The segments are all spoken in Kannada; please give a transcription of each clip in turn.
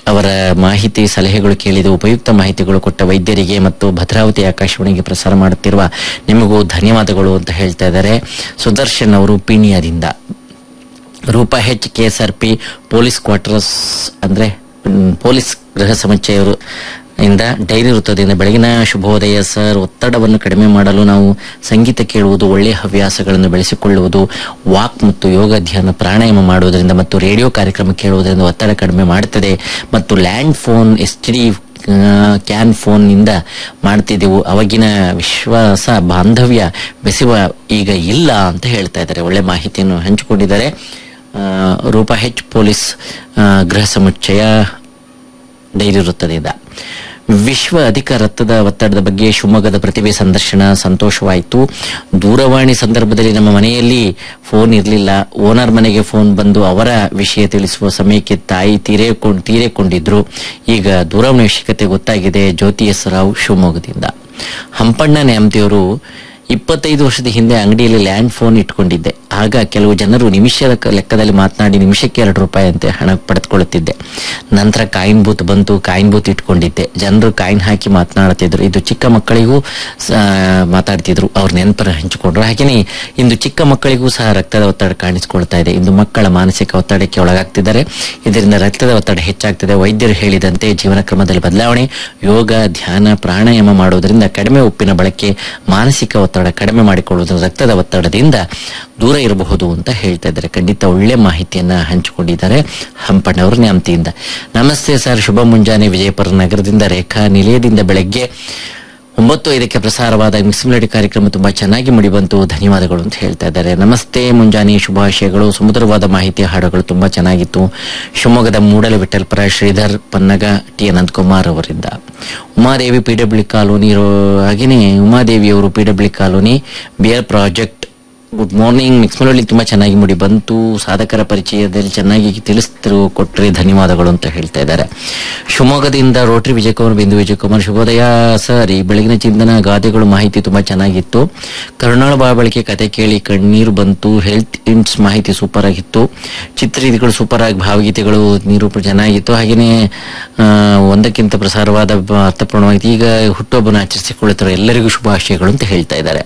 ಅವರ ಮಾಹಿತಿ ಸಲಹೆಗಳು ಕೇಳಿದ ಉಪಯುಕ್ತ ಮಾಹಿತಿಗಳು ಕೊಟ್ಟ ವೈದ್ಯರಿಗೆ ಮತ್ತು ಭದ್ರಾವತಿ ಆಕಾಶವಾಣಿಗೆ ಪ್ರಸಾರ ಮಾಡುತ್ತಿರುವ ನಿಮಗೂ ಧನ್ಯವಾದಗಳು ಅಂತ ಹೇಳ್ತಾ ಇದ್ದಾರೆ ಸುದರ್ಶನ್ ಅವರು ಪೀಣ್ಯದಿಂದ Roopa H KSRP police quarters ಅಂದ್ರೆ ಮ್, ಪೊಲೀಸ್ ಗೃಹ ಸಮುಚ್ಚಯರು ಇಂದ ಡೈರಿ ವೃತ್ತದಿಂದ ಬೆಳಗಿನ ಶುಭೋದಯ ಸರ್ ಒತ್ತಡವನ್ನು ಕಡಿಮೆ ಮಾಡಲು ನಾವು ಸಂಗೀತ ಕೇಳುವುದು ಒಳ್ಳೆಯ ಹವ್ಯಾಸಗಳನ್ನು ಬೆಳೆಸಿಕೊಳ್ಳುವುದು ವಾಕ್ ಮತ್ತು ಯೋಗ ಧ್ಯಾನ ಪ್ರಾಣಾಯಾಮ ಮಾಡುವುದರಿಂದ ಮತ್ತು ರೇಡಿಯೋ ಕಾರ್ಯಕ್ರಮ ಕೇಳುವುದರಿಂದ ಒತ್ತಡ ಕಡಿಮೆ ಮಾಡುತ್ತದೆ ಮತ್ತು ಲ್ಯಾಂಡ್ ಫೋನ್ ಎಸ್ ಡಿ ಕ್ಯಾನ್ ಫೋನ್ ನಿಂದ ಮಾಡ್ತಿದ್ದೆವು ಅವಾಗಿನ ವಿಶ್ವಾಸ ಬಾಂಧವ್ಯ ಬೆಸೆಯುವ ಈಗ ಇಲ್ಲ ಅಂತ ಹೇಳ್ತಾ ಇದ್ದಾರೆ ಒಳ್ಳೆ ಮಾಹಿತಿಯನ್ನು ಹಂಚಿಕೊಂಡಿದ್ದಾರೆ ಆ, ರೂಪಾ ಹೆಚ್ ಪೊಲೀಸ್ ಆ, ಗೃಹ ಸಮುಚ್ಚಯ ಡೈರಿ ವೃತ್ತದಿಂದ ವಿಶ್ವ ಅಧಿಕ ರಕ್ತದ ಒತ್ತಡದ ಬಗ್ಗೆ ಶಿವಮೊಗ್ಗದ ಪ್ರತಿಭೆ ಸಂದರ್ಶನ ಸಂತೋಷವಾಯಿತು ದೂರವಾಣಿ ಸಂದರ್ಭದಲ್ಲಿ ನಮ್ಮ ಮನೆಯಲ್ಲಿ ಫೋನ್ ಇರಲಿಲ್ಲ ಓನರ್ ಮನೆಗೆ ಫೋನ್ ಬಂದು ಅವರ ವಿಷಯ ತಿಳಿಸುವ ಸಮಯಕ್ಕೆ ತಾಯಿ ತೀರೇಕೊಂಡು ತೀರೇಕೊಂಡಿದ್ರು ಈಗ ದೂರವಾಣಿ ಅವಶ್ಯಕತೆ ಗೊತ್ತಾಗಿದೆ ಜ್ಯೋತಿ ಎಸ್ ರಾವ್ ಶಿವಮೊಗ್ಗದಿಂದ ಹಂಪಣ್ಣ ನ್ಯಾಮತಿಯವರು ಇಪ್ಪತ್ತೈದು ವರ್ಷದ ಹಿಂದೆ ಅಂಗಡಿಯಲ್ಲಿ ಲ್ಯಾಂಡ್ ಫೋನ್ ಇಟ್ಕೊಂಡಿದ್ದೆ ಆಗ ಕೆಲವು ಜನರು ನಿಮಿಷದ ಕ- ಲೆಕ್ಕದಲ್ಲಿ ಮಾತನಾಡಿ ನಿಮಿಷಕ್ಕೆ ಎರಡು ರೂಪಾಯಿ ಅಂತೆ ಹಣ ಪಡೆದುಕೊಳ್ಳುತ್ತಿದ್ದೆ ನಂತರ ಕಾಯಿನ್ ಬೂತ್ ಬಂತು ಕಾಯಿನ್ ಬೂತ್ ಇಟ್ಕೊಂಡಿದ್ದೆ ಜನರು ಕಾಯಿನ್ ಹಾಕಿ ಮಾತನಾಡುತ್ತಿದ್ರು ಇದು ಚಿಕ್ಕ ಮಕ್ಕಳಿಗೂ ಸ- ಮಾತಾಡ್ತಿದ್ರು ಅವ್ರ ನೆನಪನ್ನು ಹಂಚಿಕೊಂಡ್ರು ಹಾಗೆಯೇ ಇಂದು ಚಿಕ್ಕ ಮಕ್ಕಳಿಗೂ ಸಹ ರಕ್ತದ ಒತ್ತಡ ಕಾಣಿಸಿಕೊಳ್ತಾ ಇದೆ ಇಂದು ಮಕ್ಕಳ ಮಾನಸಿಕ ಒತ್ತಡಕ್ಕೆ ಒಳಗಾಗ್ತಿದ್ದಾರೆ ಇದರಿಂದ ರಕ್ತದ ಒತ್ತಡ ಹೆಚ್ಚಾಗ್ತಿದೆ ವೈದ್ಯರು ಹೇಳಿದಂತೆ ಜೀವನ ಕ್ರಮದಲ್ಲಿ ಬದಲಾವಣೆ ಯೋಗ ಧ್ಯಾನ ಪ್ರಾಣಾಯಾಮ ಮಾಡುವುದರಿಂದ ಕಡಿಮೆ ಉಪ್ಪಿನ ಬಳಕೆ ಮಾನಸಿಕ ಒತ್ತಡ ಕಡಿಮೆ ಮಾಡಿಕೊಳ್ಳುವುದು ರಕ್ತದ ಒತ್ತಡದಿಂದ ದೂರ ಇರಬಹುದು ಅಂತ ಹೇಳ್ತಾ ಇದ್ದಾರೆ ಖಂಡಿತ ಒಳ್ಳೆ ಮಾಹಿತಿಯನ್ನ ಹಂಚಿಕೊಂಡಿದ್ದಾರೆ ಹಂಪಣ್ಣವರು ನ್ಯಾಮತಿಯಿಂದ ನಮಸ್ತೆ ಸರ್ ಶುಭ ಮುಂಜಾನೆ ವಿಜಯಪುರ ನಗರದಿಂದ ರೇಖಾ ನಿಲಯದಿಂದ ಬೆಳಗ್ಗೆ ಒಂಬತ್ತು ಐದಕ್ಕೆ ಪ್ರಸಾರವಾದ ಮಿಕ್ಸ್ ಮೆಲಡಿ ಕಾರ್ಯಕ್ರಮ ತುಂಬಾ ಚೆನ್ನಾಗಿ ಮುಡಿಬಂತು ಧನ್ಯವಾದಗಳು ಅಂತ ಹೇಳ್ತಾ ಇದ್ದಾರೆ ನಮಸ್ತೆ ಮುಂಜಾನೆ ಶುಭಾಶಯಗಳು ಸುಮಧುರವಾದ ಮಾಹಿತಿ ಹಾಡುಗಳು ತುಂಬಾ ಚೆನ್ನಾಗಿತ್ತು ಶಿವಮೊಗ್ಗದ ಮೂಡಲ ವಿಠಲ್ಪುರ ಶ್ರೀಧರ್ ಪನ್ನಗ ಟಿ ಅನಂತಕುಮಾರ್ ಅವರಿಂದ ಉಮಾದೇವಿ ಪಿಡಬ್ಲ್ಯೂ ಕಾಲೋನಿ ರೋ- ಹಾಗೇನೆ ಉಮಾದೇವಿ ಅವರು ಪಿಡಬ್ಲ್ಯೂ ಕಾಲೋನಿ ಬಿಯರ್ project good morning mix melody ತುಂಬಾ ಚೆನ್ನಾಗಿ ಮುಡಿ ಬಂತು ಸಾಧಕರ ಪರಿಚಯದಲ್ಲಿ ಚೆನ್ನಾಗಿ ತಿಳಿಸ್ತಿರು ಕೊಟ್ರೆ ಧನ್ಯವಾದಗಳು ಅಂತ ಹೇಳ್ತಾ ಇದ್ದಾರೆ ಶಿವಮೊಗ್ಗದಿಂದ ರೋಟರಿ ವಿಜಯಕುಮಾರ್ ಬಿಂದು ವಿಜಯಕುಮಾರ್ ಶುಭೋದಯ ಸರ್ ಈ ಬೆಳಗಿನ ಚಿಂತನ ಗಾದೆಗಳು ಮಾಹಿತಿ ತುಂಬಾ ಚೆನ್ನಾಗಿತ್ತು ಕರುಣಾಳ ಬಾಬಳಿಕೆ ಕತೆ ಕೇಳಿ ಕಣ್ಣೀರು ಬಂತು ಹೆಲ್ತ್ ಇಂಟ್ಸ್ ಮಾಹಿತಿ ಸೂಪರ್ ಆಗಿತ್ತು ಚಿತ್ರರೀತಿಗಳು ಸೂಪರ್ ಆಗಿ ಭಾವಗೀತೆಗಳು ನಿರೂಪಣೆ ಚೆನ್ನಾಗಿತ್ತು ಹಾಗೆಯೇ ಆ, ಒಂದಕ್ಕಿಂತ ಪ್ರಸಾರವಾದ ಬ- ಅರ್ಥಪೂರ್ಣವಾಗಿತ್ತು ಈಗ ಹುಟ್ಟುಹಬ್ಬನ ಆಚರಿಸಿಕೊಳ್ಳುತ್ತಿರುವ ಎಲ್ಲರಿಗೂ ಶುಭಾಶಯಗಳು ಅಂತ ಹೇಳ್ತಾ ಇದ್ದಾರೆ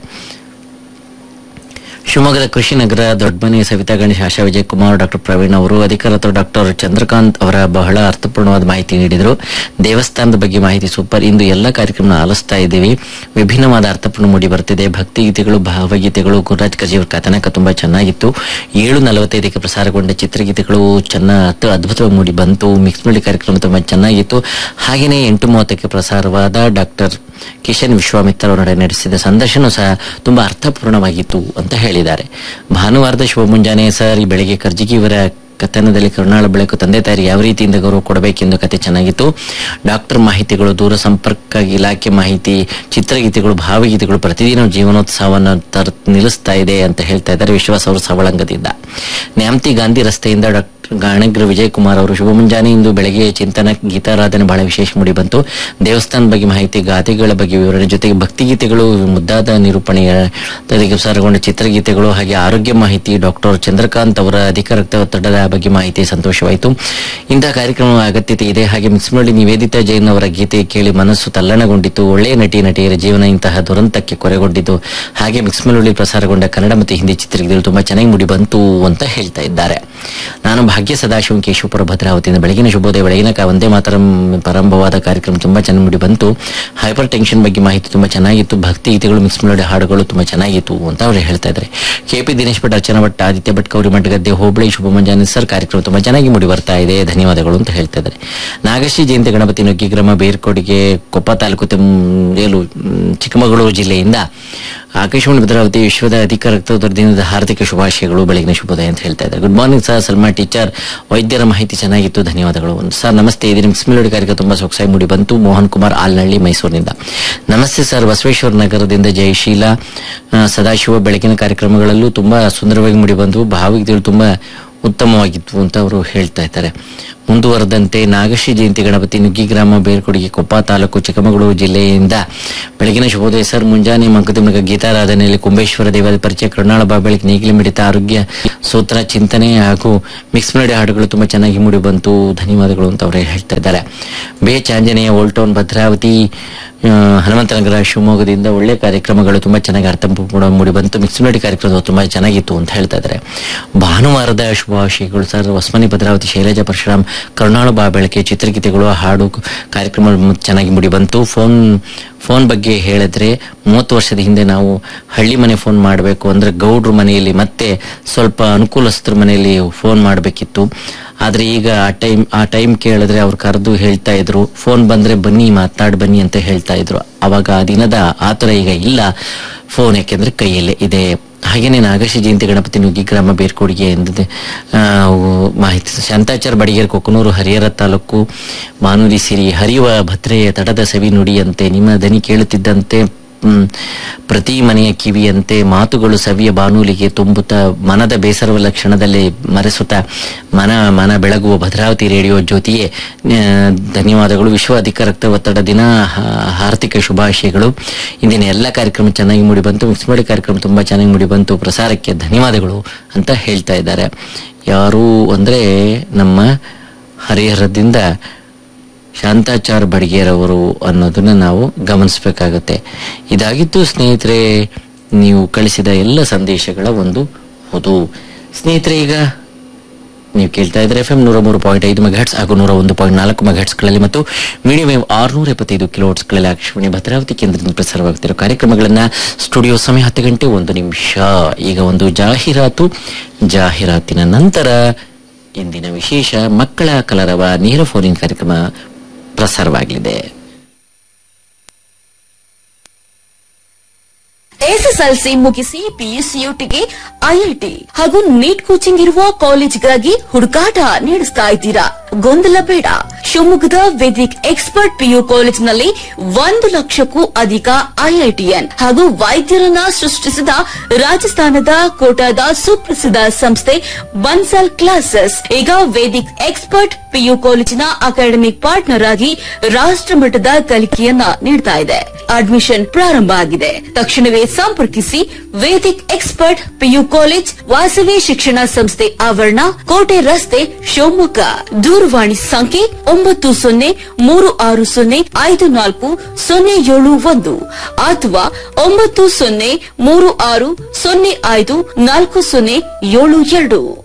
ಶಿವಮೊಗ್ಗದ ಕೃಷಿ ನಗರ ದೊಡ್ಡಮನೆ ಸವಿತಾ ಗಣೇಶ್ ಆಶಾ ವಿಜಯ್ ಕುಮಾರ್ ಡಾಕ್ಟರ್ ಪ್ರವೀಣ್ ಅವರು ಅಧಿಕಾರತ ಡಾಕ್ಟರ್ ಚಂದ್ರಕಾಂತ್ ಅವರ ಬಹಳ ಅರ್ಥಪೂರ್ಣವಾದ ಮಾಹಿತಿ ನೀಡಿದರು ದೇವಸ್ಥಾನದ ಬಗ್ಗೆ ಮಾಹಿತಿ ಸೂಪರ್ ಇಂದು ಎಲ್ಲ ಕಾರ್ಯಕ್ರಮ ಆಲಿಸ್ತಾ ಇದ್ದೀವಿ ವಿಭಿನ್ನವಾದ ಅರ್ಥಪೂರ್ಣ ಮೂಡಿ ಬರ್ತಿದೆ ಭಕ್ತಿಗೀತೆಗಳು ಭಾವಗೀತೆಗಳು ಗುರುರಾಜ್ ಕಜಿಯವರ ಕಥನಕ ತುಂಬಾ ಚೆನ್ನಾಗಿತ್ತು ಏಳು ನಲವತ್ತೈದಕ್ಕೆ ಪ್ರಸಾರಗೊಂಡ ಚಿತ್ರಗೀತೆಗಳು ಚೆನ್ನ ಅತ್- ಅದ್ಭುತವಾಗಿ ಮೂಡಿ ಬಂತು ಮಿಕ್ಸ್ ಮಾಡಿ ಕಾರ್ಯಕ್ರಮ ತುಂಬಾ ಚೆನ್ನಾಗಿತ್ತು ಹಾಗೆಯೇ ಎಂಟು ಮೂವತ್ತಕ್ಕೆ ಪ್ರಸಾರವಾದ ಡಾಕ್ಟರ್ ಕಿಶನ್ ವಿಶ್ವಾಮಿತ್ರ ಅವರ ನಡೆಸಿದ ಸಂದರ್ಶನ ಸಹ ತುಂಬಾ ಅರ್ಥಪೂರ್ಣವಾಗಿತ್ತು ಅಂತ ಹೇಳಿದ್ದಾರೆ ಭಾನುವಾರದ ಶುಭ ಮುಂಜಾನೆ ಸರ್ ಈ ಬೆಳಿಗ್ಗೆ ಕರ್ಜಿಗಿ ಇವರ ಕಥನದಲ್ಲಿ ಕರುಣಾಳ ಬೆಳಕು ತಂದೆ ತಾಯಿಗೆ ಯಾವ ರೀತಿಯಿಂದ ಗೌರವ ಕೊಡಬೇಕೆಂದು ಕತೆ ಚೆನ್ನಾಗಿತ್ತು ಡಾಕ್ಟರ್ ಮಾಹಿತಿಗಳು ದೂರ ಸಂಪರ್ಕ ಇಲಾಖೆ ಮಾಹಿತಿ ಚಿತ್ರಗೀತೆಗಳು ಭಾವಗೀತೆಗಳು ಪ್ರತಿದಿನ ಜೀವನೋತ್ಸವವನ್ನು ತರ ನಿಲ್ಲಿಸ್ತಾ ಇದೆ ಅಂತ ಹೇಳ್ತಾ ಇದ್ದಾರೆ ವಿಶ್ವಾಸ ಅವರು ಸವಳಂಗದಿಂದ ನ್ಯಾಮತಿ ಗಾಂಧಿ ರಸ್ತೆಯಿಂದ ಡಾಕ್ಟರ್ ಗಾಣಗ್ರ ವಿಜಯ್ ಕುಮಾರ್ ಅವರು ಶುಭ ಮುಂಜಾನೆ ಇಂದು ಬೆಳಗ್ಗೆ ಚಿಂತನ ಗೀತಾರಾಧನೆ ಬಹಳ ವಿಶೇಷ ಮೂಡಿ ಬಂತು ದೇವಸ್ಥಾನದ ಬಗ್ಗೆ ಮಾಹಿತಿ ಗಾದೆಗಳ ಬಗ್ಗೆ ವಿವರಣೆ ಜೊತೆಗೆ ಭಕ್ತಿಗೀತೆಗಳು ಮುದ್ದಾದ ನಿರೂಪಣೆಯ ಜೊತೆಗೆ ಪ್ರಸಾರಗೊಂಡ ಚಿತ್ರಗೀತೆಗಳು ಹಾಗೆ ಆರೋಗ್ಯ ಮಾಹಿತಿ ಡಾಕ್ಟರ್ ಚಂದ್ರಕಾಂತ್ ಅವರ ಅಧಿಕ ರಕ್ತ ಒತ್ತಡದ ಬಗ್ಗೆ ಮಾಹಿತಿ ಸಂತೋಷವಾಯಿತು ಇಂತಹ ಕಾರ್ಯಕ್ರಮ ಅಗತ್ಯತೆ ಇದೆ ಹಾಗೆ ಮಿಕ್ಸ್ ಮಾಡಿ ನಿವೇದಿತಾ ಜೈನ್ ಅವರ ಗೀತೆ ಕೇಳಿ ಮನಸ್ಸು ತಲ್ಲಣಗೊಂಡಿತು ಒಳ್ಳೆಯ ನಟಿ ನಟಿಯರ ಜೀವನ ಇಂತಹ ದುರಂತಕ್ಕೆ ಕೊರೆಗೊಂಡಿತು ಹಾಗೆ ಮಿಕ್ಸ್ ಮೆಲೋಡಿ ಪ್ರಸಾರಗೊಂಡ ಕನ್ನಡ ಮತ್ತು ಹಿಂದಿ ಚಿತ್ರಗೀತೆಗಳು ತುಂಬಾ ಚೆನ್ನಾಗಿ ಮೂಡಿ ಬಂತು ಅಂತ ಹೇಳ್ತಾ ಇದ್ದಾರೆ ನಾನು ಭಾಗ್ಯ ಸದಾಶಿವ ಕೇಶವಪುರ ಭದ್ರಾವತಿಯಿಂದ ಬೆಳಗಿನ ಶುಭೋದಯ ಬೆಳಗಿನ ಕ- ಒಂದೇ ಮಾತ್ರ ಪ್ರಾರಂಭವಾದ ಕಾರ್ಯಕ್ರಮ ತುಂಬಾ ಚೆನ್ನಾಗಿ ಮೂಡಿ ಬಂತು ಹೈಪರ್ ಟೆನ್ಷನ್ ಬಗ್ಗೆ ಮಾಹಿತಿ ತುಂಬಾ ಚೆನ್ನಾಗಿತ್ತು ಭಕ್ತಿ ಗೀತೆಗಳು ಮಿಕ್ಸ್ ಮೆಲೋಡಿ ಹಾಡುಗಳು ತುಂಬಾ ಚೆನ್ನಾಗಿತ್ತು ಅಂತ ಅವರು ಹೇಳ್ತಾ ಇದ್ದಾರೆ ಕೆಪಿ ದಿನೇಶ್ ಭಟ್ ಅರ್ಚನಾ ಭಟ್ ಆದಿತ್ಯ ಭಟ್ ಕೌರಿ ಮಠಗದ್ದೆ ಹೋಬಳಿ ಶುಭ ಮುಂಜಾನೆ ಸರ್ ಕಾರ್ಯಕ್ರಮ ತುಂಬಾ ಚೆನ್ನಾಗಿ ಮೂಡಿ ಬರ್ತಾ ಇದೆ ಧನ್ಯವಾದಗಳು ಅಂತ ಹೇಳ್ತಾ ಇದ್ದಾರೆ ನಾಗಶ್ರೀ ಜಯಂತಿ ಗಣಪತಿ ನುಗ್ಗಿಗ್ರಾಮ ಬೇರ್ಕೋಡಿಗೆ ಕೊಪ್ಪ ತಾಲೂಕು ತುಮ್- ಏಲು ಮ್, ಚಿಕ್ಕಮಗಳೂರು ಜಿಲ್ಲೆಯಿಂದ ಆಕಾಶವಾಣಿ ಭದ್ರಾವತಿ ವಿಶ್ವದ ಅಧಿಕ ರಕ್ತದೊತ್ತಡ ದಿನದ ಹಾರ್ದಿಕ ಶುಭಾಶಯಗಳು ಬೆಳಗಿನ ಶುಭೋದಯ ಅಂತ ಹೇಳ್ತಾ ಇದ್ದಾರೆ good morning sir Salma teacher ವೈದ್ಯರ ಮಾಹಿತಿ ಚೆನ್ನಾಗಿತ್ತು ಧನ್ಯವಾದಗಳು ಸರ್ ನಮಸ್ತೆ ಇದು ಮಿಕ್ಸ್ ಮೆಲೋಡಿ ಕಾರ್ಯಕ್ರಮ ತುಂಬಾ ಸೊಗಸಾಗಿ ಮೂಡಿ ಬಂತು ಮೋಹನ್ ಕುಮಾರ್ ಆಲ್ನಹಳ್ಳಿ ಮೈಸೂರಿನಿಂದ ನಮಸ್ತೆ ಸರ್ ಬಸವೇಶ್ವರ ನಗರದಿಂದ ಜಯಶೀಲ ಆ, ಸದಾಶಿವ ಬೆಳಗಿನ ಕಾರ್ಯಕ್ರಮಗಳಲ್ಲೂ ತುಂಬಾ ಸುಂದರವಾಗಿ ಮೂಡಿ ಬಂದವು ಭಾವಗೀತೆಗಳು ತುಂಬಾ ಉತ್ತಮವಾಗಿತ್ತು ಅಂತ ಅವರು ಹೇಳ್ತಾ ಇದ್ದಾರೆ ಮುಂದುವರೆದಂತೆ ನಾಗಶ್ರೀ ಜಯಂತಿ ಗಣಪತಿ ನುಗ್ಗಿ ಗ್ರಾಮ ಬೇರ್ಕೊಡಿಗೆ ಕೊಪ್ಪ ತಾಲೂಕು ಚಿಕ್ಕಮಗಳೂರು ಜಿಲ್ಲೆಯಿಂದ ಬೆಳಗಿನ ಶುಭೋದಯ ಸರ್ ಮುಂಜಾನೆ ಮಂಕುತಿಮ್ಮಗ ಗೀತಾರಾಧನೆಯಲ್ಲಿ ಕುಂಬೇಶ್ವರ ದೇವರ ಪರಿಚಯ ಕರುಣಾಳ ಬಾಬೆಳಕ್ ನೇಗಿಲು ಮಿಡಿತ ಆರೋಗ್ಯ ಸೂತ್ರ ಚಿಂತನೆ ಹಾಗೂ ಮಿಕ್ಸ್ ಮೆಲಡಿ ಹಾಡುಗಳು ತುಂಬಾ ಚೆನ್ನಾಗಿ ಮೂಡಿ ಬಂತು ಧನ್ಯವಾದಗಳು ಅಂತ ಅವರೇ ಹೇಳ್ತಾ ಇದ್ದಾರೆ ಬೇ ಚಾಂಜನೇಯ ಓಲ್ಟೌನ್ ಭದ್ರಾವತಿ ಆ, ಹನುಮಂತನಗರ ಶಿವಮೊಗ್ಗದಿಂದ ಒಳ್ಳೆ ಕಾರ್ಯಕ್ರಮಗಳು ತುಂಬಾ ಚೆನ್ನಾಗಿ ಅರ್ಥಪೂರ್ಣ ಮೂಡಿ ಬಂತು ಮಿಕ್ಸ್ ಮೆಲಡಿ ಕಾರ್ಯಕ್ರಮ ತುಂಬಾ ಚೆನ್ನಾಗಿತ್ತು ಅಂತ ಹೇಳ್ತಾ ಇದ್ದಾರೆ ಭಾನುವಾರದ ಶುಭಾಶಯಗಳು ಸರ್ ಹೊಸಮನಿ ಭದ್ರಾವತಿ ಶೈಲಜಾ ಪರಶುರಾಮ್ ಕರುಣಾಳು ಬಾ ಬೆಳಕೆ ಚಿತ್ರಗೀತೆಗಳು ಹಾಡು ಕಾರ್ಯಕ್ರಮ ಚೆನ್ನಾಗಿ ಮೂಡಿ ಬಂತು ಫೋನ್ ಫೋನ್ ಬಗ್ಗೆ ಹೇಳಿದ್ರೆ ಮೂವತ್ತು ವರ್ಷದ ಹಿಂದೆ ನಾವು ಹಳ್ಳಿ ಮನೆ ಫೋನ್ ಮಾಡಬೇಕು ಅಂದ್ರೆ ಗೌಡ್ರ ಮನೆಯಲ್ಲಿ ಮತ್ತೆ ಸ್ವಲ್ಪ ಅನುಕೂಲಸ್ಥರ ಮನೆಯಲ್ಲಿ ಫೋನ್ ಮಾಡಬೇಕಿತ್ತು ಆದ್ರೆ ಈಗ ಆ ಟೈಮ್ ಆ ಟೈಮ್ ಕೇಳಿದ್ರೆ ಅವ್ರು ಕರೆದು ಹೇಳ್ತಾ ಇದ್ರು ಫೋನ್ ಬಂದ್ರೆ ಬನ್ನಿ ಮಾತಾಡ್ ಬನ್ನಿ ಅಂತ ಹೇಳ್ತಾ ಇದ್ರು ಅವಾಗ ಆ ದಿನದ ಆತರ ಈಗ ಇಲ್ಲ ಫೋನ್ ಯಾಕೆಂದ್ರೆ ಕೈಯಲ್ಲೇ ಇದೆ ಹಾಗೇನೆ ನಾಗಶ್ರೀ ಜಯಂತಿ ಗಣಪತಿ ನುಗ್ಗಿ ಗ್ರಾಮ ಬೇರ್ಕೊಡಿಗೆ ಎಂದಿದೆ ಆ, ಉ- ಮಾಹಿತಿ ಶಾಂತಾಚಾರ ಬಡಿಗೇರ್ ಕೊಕ್ಕನೂರು ಹರಿಹರ ತಾಲೂಕು ಮಾನೂರಿ ಸಿರಿ ಹರಿಯುವ ಭದ್ರೆಯ ತಡದ ಸವಿ ನುಡಿಯಂತೆ ನಿಮ್ಮ ದನಿ ಕೇಳುತ್ತಿದ್ದಂತೆ ಹ್ಮ್, ಪ್ರತಿ ಮನೆಯ ಕಿವಿಯಂತೆ ಮಾತುಗಳು ಸವಿಯ ಬಾನೂಲಿಗೆ ತುಂಬುತ್ತ ಮನದ ಬೇಸರವ ಲಕ್ಷಣದಲ್ಲಿ ಮರೆಸುತ್ತ ಮನ ಮನ ಬೆಳಗುವ ಭದ್ರಾವತಿ ರೇಡಿಯೋ ಜ್ಯೋತಿಯೇ ಆ, ಧನ್ಯವಾದಗಳು ವಿಶ್ವ ಅಧಿಕ ರಕ್ತ ಒತ್ತಡ ದಿನ ಹಾ- ಹಾರ್ದಿಕ ಶುಭಾಶಯಗಳು ಇಂದಿನ ಎಲ್ಲ ಕಾರ್ಯಕ್ರಮ ಚೆನ್ನಾಗಿ ಮೂಡಿ ಬಂತು ಮಿಕ್ಸ್ ಮಾಡಿ ಕಾರ್ಯಕ್ರಮ ತುಂಬಾ ಚೆನ್ನಾಗಿ ಮೂಡಿ ಬಂತು ಪ್ರಸಾರಕ್ಕೆ ಧನ್ಯವಾದಗಳು ಅಂತ ಹೇಳ್ತಾ ಇದ್ದಾರೆ ಯಾರು ಅಂದ್ರೆ ನಮ್ಮ ಹರಿಹರದಿಂದ ಶಾಂತಾಚಾರ್ ಬಡಿಗೇರವರು ಅನ್ನೋದನ್ನ ನಾವು ಗಮನಿಸಬೇಕಾಗತ್ತೆ ಇದಾಗಿತ್ತು ಸ್ನೇಹಿತರೆ ನೀವು ಕಳಿಸಿದ ಎಲ್ಲ ಸಂದೇಶಗಳ ಒಂದು ಹೊದು ಸ್ನೇಹಿತರೆ ಈಗ ನೀವು ಕೇಳ್ತಾ ಇದ್ರೆ ಎಫ್ ಎಂ ನೂರ ಮೂರು ಪಾಯಿಂಟ್ ಐದು ಮೆಗಾಟ್ಸ್ ಹಾಗೂ ನೂರ ಒಂದು ಪಾಯಿಂಟ್ ನಾಲ್ಕು ಮೆಗಾಟ್ಸ್ಗಳಲ್ಲಿ ಮತ್ತು ಮೀಡಿಯಂ ವೇವ್ ಆರುನೂರ ಎಪ್ಪತ್ತೈದು ಕಿಲೋಟ್ಸ್ಗಳಲ್ಲಿ ಆಕಾಶವಾಣಿ ಭದ್ರಾವತಿ ಕೇಂದ್ರದಿಂದ ಪ್ರಸಾರವಾಗುತ್ತಿರೋ ಕಾರ್ಯಕ್ರಮಗಳನ್ನ ಸ್ಟುಡಿಯೋ ಸಮಯ ಹತ್ತು ಗಂಟೆ ಒಂದು ನಿಮಿಷ ಈಗ ಒಂದು ಜಾಹೀರಾತು ಜಾಹೀರಾತಿನ ನಂತರ ಇಂದಿನ ವಿಶೇಷ ಮಕ್ಕಳ ಕಲರವ ನೇರ ಫೋನಿನ್ ಕಾರ್ಯಕ್ರಮ ಪ್ರಸಾರವಾಗಲಿದೆ ಎಸ್ಎಸ್ಎಲ್ಸಿ ಮುಗಿಸಿ ಪಿಯುಸಿಯುಟಿಗೆ ಐಐಟಿ ಹಾಗೂ ನೀಟ್ ಕೋಚಿಂಗ್ ಇರುವ ಕಾಲೇಜ್ಗಾಗಿ ಹುಡುಕಾಟ ನಡೆಸ್ತಾ ಇದ್ದೀರಾ ಗೊಂದಲ ಬೇಡ ಶಿವಮೊಗ್ಗದ ವೇದಿಕ್ ಎಕ್ಸ್ಪರ್ಟ್ ಪಿಯು ಕಾಲೇಜಿನಲ್ಲಿ ಒಂದು ಲಕ್ಷಕ್ಕೂ ಅಧಿಕ ಐಐಟಿಎನ್ ಹಾಗೂ ವೈದ್ಯರನ್ನ ಸೃಷ್ಟಿಸಿದ ರಾಜಸ್ಥಾನದ ಕೋಟಾದ ಸುಪ್ರಸಿದ್ಧ ಸಂಸ್ಥೆ ಬನ್ಸಲ್ ಕ್ಲಾಸಸ್ ಈಗ ವೇದಿಕ್ ಎಕ್ಸ್ಪರ್ಟ್ ಪಿಯು ಕಾಲೇಜಿನ ಅಕಾಡೆಮಿಕ್ ಪಾರ್ಟ್ನರ್ ಆಗಿ ರಾಷ್ಟ್ರಮಟ್ಟದ ಕಲಿಕೆಯನ್ನ ನೀಡ್ತಾ ಇದೆ ಅಡ್ಮಿಷನ್ ಪ್ರಾರಂಭ ಆಗಿದೆ ತಕ್ಷಣವೇ ಸಂಪರ್ಕಿಸಿ Vedic expert PU college Vasavi ಶಿಕ್ಷಣ ಸಂಸ್ಥೆ ಆವರಣ ಕೋಟೆ ರಸ್ತೆ ಶಿವಮೊಗ್ಗ ದೂರವಾಣಿ ಸಂಖ್ಯೆ ಒಂಬತ್ತು ಸೊನ್ನೆ ಮೂರು ಆರು ಸೊನ್ನೆ ಐದು ನಾಲ್ಕು ಸೊನ್ನೆ ಏಳು ಒಂದು ಅಥವಾ ಒಂಬತ್ತು ಸೊನ್ನೆ ಮೂರು ಆರು ಸೊನ್ನೆ ಐದು ನಾಲ್ಕು ಸೊನ್ನೆ ಏಳು ಎರಡು